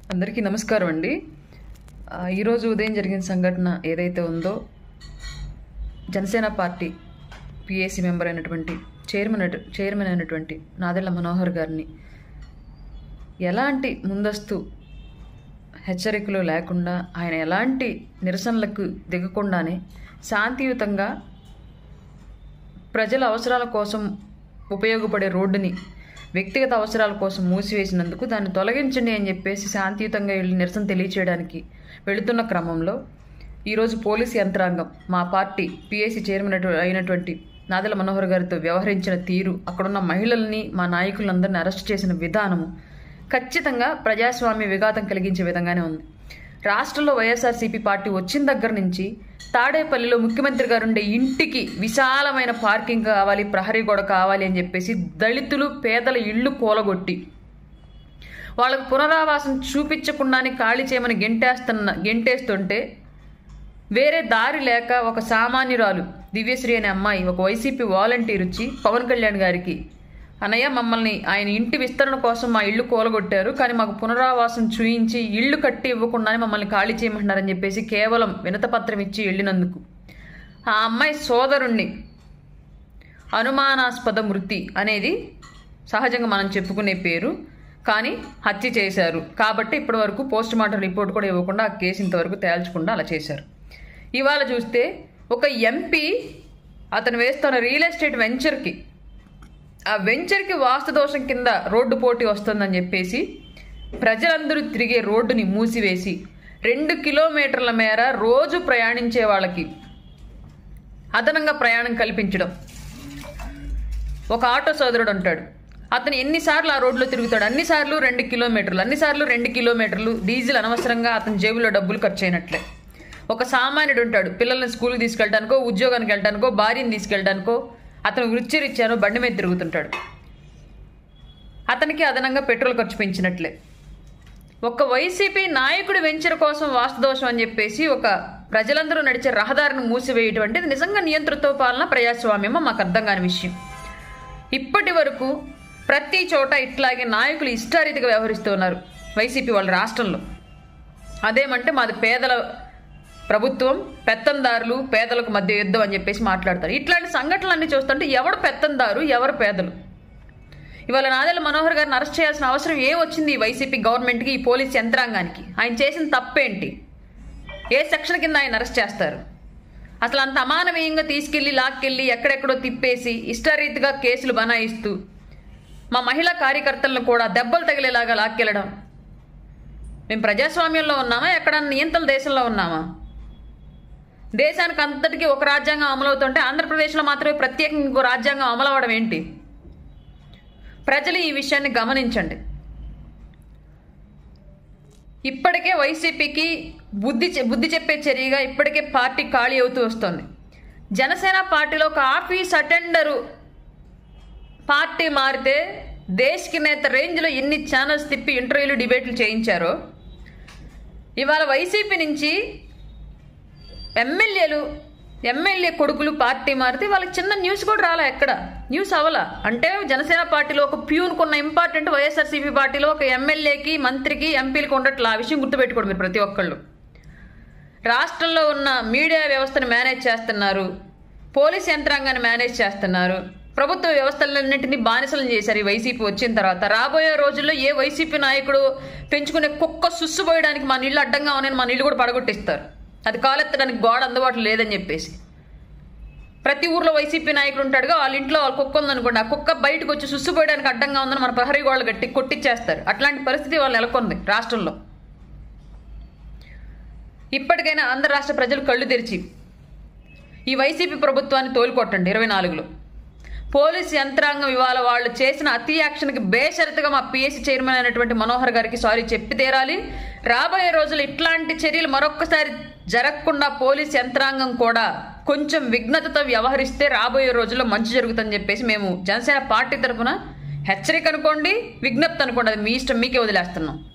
అందరికీ నమస్కారం అండి ఆ, ఈరోజు ఉదయం జరిగిన సంఘటన ఏదైతే ఉందో జనసేన పార్టీ పిఏసీ మెంబర్ అయినటువంటి చైర్మన్ అయిన- చైర్మన్ అయినటువంటి నాదెళ్ల మనోహర్ గారిని ఎలాంటి ముందస్తు హెచ్చరికలు లేకుండా ఆయన ఎలాంటి నిరసనలకు దిగకుండానే శాంతియుతంగా ప్రజల అవసరాల కోసం ఉపయోగపడే రోడ్డుని వ్యక్తిగత అవసరాల కోసం మూసివేసినందుకు దాన్ని తొలగించండి అని చెప్పేసి శాంతియుతంగా వెళ్ళి నిరసన తెలియచేయడానికి వెళుతున్న క్రమంలో ఈరోజు పోలీస్ యంత్రాంగం మా పార్టీ పిఏసీ చైర్మన్ అటు- అయినటువంటి నాదెల మనోహర్ గారితో వ్యవహరించిన తీరు అక్కడున్న మహిళల్ని మా నాయకులందరినీ అరెస్ట్ చేసిన విధానము ఖచ్చితంగా ప్రజాస్వామ్య విఘాతం కలిగించే విధంగానే ఉంది రాష్ట్రంలో వైఎస్ఆర్సీపీ పార్టీ వచ్చిన దగ్గర నుంచి తాడేపల్లిలో ముఖ్యమంత్రి గారు ఉండే ఇంటికి విశాలమైన పార్కింగ్ కావాలి ప్రహరీ గోడ కావాలి అని చెప్పేసి దళితులు పేదల ఇళ్ళు కూలగొట్టి వాళ్ళకు పునరావాసం చూపించకుండానే ఖాళీ చేయమని గెంటేస్తున్న గెంటేస్తుంటే వేరే దారి లేక ఒక సామాన్యురాలు దివ్యశ్రీ అనే అమ్మాయి ఒక వైసీపీ వాలంటీర్ వచ్చి పవన్ కళ్యాణ్ గారికి అన్నయ్య మమ్మల్ని ఆయన ఇంటి విస్తరణ కోసం మా ఇల్లు కూలగొట్టారు కానీ మాకు పునరావాసం చూయించి ఇల్లు కట్టి ఇవ్వకుండానే మమ్మల్ని ఖాళీ చేయమంటున్నారని చెప్పేసి కేవలం వినతపత్రం ఇచ్చి వెళ్ళినందుకు ఆ అమ్మాయి సోదరుణ్ణి అనుమానాస్పద మృతి అనేది సహజంగా మనం చెప్పుకునే పేరు కానీ హత్య చేశారు కాబట్టి ఇప్పటి వరకు పోస్ట్ మార్టం రిపోర్ట్ కూడా ఇవ్వకుండా ఆ కేసు ఇంతవరకు తేల్చకుండా అలా చేశారు ఇవాళ చూస్తే ఒక ఎంపీ అతను వేస్తున్న రియల్ ఎస్టేట్ వెంచర్కి ఆ వెంచర్కి వాస్తు దోషం కింద రోడ్డు పోటీ వస్తుందని చెప్పేసి ప్రజలందరూ తిరిగే రోడ్డుని మూసివేసి రెండు కిలోమీటర్ల మేర రోజు ప్రయాణించే వాళ్ళకి అదనంగా ప్రయాణం కల్పించడం ఒక ఆటో సోదరుడు ఉంటాడు అతను ఎన్నిసార్లు ఆ రోడ్లో తిరుగుతాడు అన్నిసార్లు రెండు కిలోమీటర్లు అన్నిసార్లు రెండు కిలోమీటర్లు డీజిల్ అనవసరంగా అతని జేబులో డబ్బులు ఖర్చు అయినట్లే ఒక సామాన్యుడు ఉంటాడు పిల్లల్ని స్కూల్కి తీసుకెళ్ళడానికో ఉద్యోగానికి వెళ్ళడానికో భార్యని తీసుకెళ్ళడానికో అతను వృత్తిరీత్యానో బండి మీద తిరుగుతుంటాడు అతనికి అదనంగా పెట్రోల్ ఖర్చు పెంచినట్లే ఒక వైసీపీ నాయకుడి వెంచర్ కోసం వాస్తుదోషం అని చెప్పేసి ఒక ప్రజలందరూ నడిచే రహదారిని మూసివేయటం అంటే ఇది నిజంగా నియంతృత్వ పాలన ప్రజాస్వామ్యమో మాకు అర్థం కాని విషయం ఇప్పటి వరకు ప్రతి చోట ఇట్లాగే నాయకులు ఇష్టారీతిగా వ్యవహరిస్తూ ఉన్నారు వైసీపీ వాళ్ళ రాష్ట్రంలో అదేమంటే మాది పేదల ప్రభుత్వం పెత్తందారులు పేదలకు మధ్య యుద్ధం అని చెప్పేసి మాట్లాడతారు ఇట్లాంటి సంఘటనలన్నీ చూస్తుంటే ఎవడు పెత్తందారు ఎవరు పేదలు ఇవాళ నాదెల్ల మనోహర్ గారిని అరెస్ట్ చేయాల్సిన అవసరం ఏం వచ్చింది ఈ వైసీపీ గవర్నమెంట్కి ఈ పోలీస్ యంత్రాంగానికి ఆయన చేసిన తప్పేంటి ఏ సెక్షన్ కింద ఆయన అరెస్ట్ చేస్తారు అసలు అంత అమానవీయంగా తీసుకెళ్లి లాక్కెళ్ళి ఎక్కడెక్కడో తిప్పేసి ఇష్టారీతిగా కేసులు బనాయిస్తూ మా మహిళా కార్యకర్తలను కూడా దెబ్బలు తగిలేలాగా లాక్కెళ్ళడం మేము ప్రజాస్వామ్యంలో ఉన్నామా ఎక్కడన్నా నియంత్రణ దేశంలో ఉన్నామా దేశానికి అంతటికీ ఒక రాజ్యాంగం అమలవుతుంటే ఆంధ్రప్రదేశ్లో మాత్రమే ప్రత్యేకంగా ఇంకో రాజ్యాంగం అమలవడం ఏంటి ప్రజలు ఈ విషయాన్ని గమనించండి ఇప్పటికే వైసీపీకి బుద్ధి చె- బుద్ధి చెప్పే చర్యగా ఇప్పటికే పార్టీ ఖాళీ అవుతూ వస్తుంది జనసేన పార్టీలో ఒక ఆఫీస్ అటెండరు పార్టీ మారితే దేశ్కి నేత రేంజ్లో ఎన్ని ఛానల్స్ తిప్పి ఇంటర్వ్యూలు డిబేట్లు చేయించారో ఇవాళ వైసీపీ నుంచి ఎమ్మెల్యేలు ఎమ్మెల్యే కొడుకులు పార్టీ మారితే వాళ్ళకి చిన్న న్యూస్ కూడా రాలా ఎక్కడ న్యూస్ అవలా అంటే జనసేన పార్టీలో ఒక ప్యూన్కు ఉన్న ఇంపార్టెంట్ వైఎస్ఆర్సీపీ పార్టీలో ఒక ఎమ్మెల్యేకి మంత్రికి ఎంపీలకు ఉండట్లా ఆ విషయం గుర్తుపెట్టుకోండి మీరు ప్రతి ఒక్కళ్ళు రాష్ట్రంలో ఉన్న మీడియా వ్యవస్థను మేనేజ్ చేస్తున్నారు పోలీస్ యంత్రాంగాన్ని మేనేజ్ చేస్తున్నారు ప్రభుత్వ వ్యవస్థలన్నింటినీ బానిసలను చేశారు ఈ వైసీపీ వచ్చిన తర్వాత రాబోయే రోజుల్లో ఏ వైసీపీ నాయకుడు పెంచుకునే కుక్క సుస్సుపోయడానికి మా నీళ్ళు అడ్డంగా ఉన్నాయని మా నీళ్ళు కూడా పడగొట్టిస్తారు అది కాలెత్తడానికి గోడ అందుబాటులో లేదని చెప్పేసి ప్రతి ఊర్లో వైసీపీ నాయకుడు ఉంటాడుగా వాళ్ళ ఇంట్లో వాళ్ళ కుక్క ఉందనుకోండి ఆ కుక్క బయటకు వచ్చి సుస్సుపోయడానికి అడ్డంగా ఉందని మన ప్రహరీ గోడలు కట్టి కొట్టిచ్చేస్తారు అట్లాంటి పరిస్థితి వాళ్ళు నెలకొంది రాష్ట్రంలో ఇప్పటికైనా ఆంధ్ర రాష్ట్ర ప్రజలు కళ్ళు తెరిచి ఈ వైసీపీ ప్రభుత్వాన్ని తోలుకొట్టండి ఇరవై నాలుగులో పోలీస్ యంత్రాంగం ఇవాళ వాళ్ళు చేసిన అతి యాక్షన్కి బేషరతుగా మా పిఎస్సి చైర్మన్ అయినటువంటి మనోహర్ గారికి సారీ చెప్పి తీరాలి రాబోయే రోజులు ఇట్లాంటి చర్యలు మరొక్కసారి జరగకుండా పోలీస్ యంత్రాంగం కూడా కొంచెం విఘ్నతతో వ్యవహరిస్తే రాబోయే రోజుల్లో మంచి జరుగుతుందని చెప్పేసి మేము జనసేన పార్టీ తరఫున హెచ్చరిక అనుకోండి విజ్ఞప్తి అనుకోండి అది మీ ఇష్టం మీకే వదిలేస్తున్నాం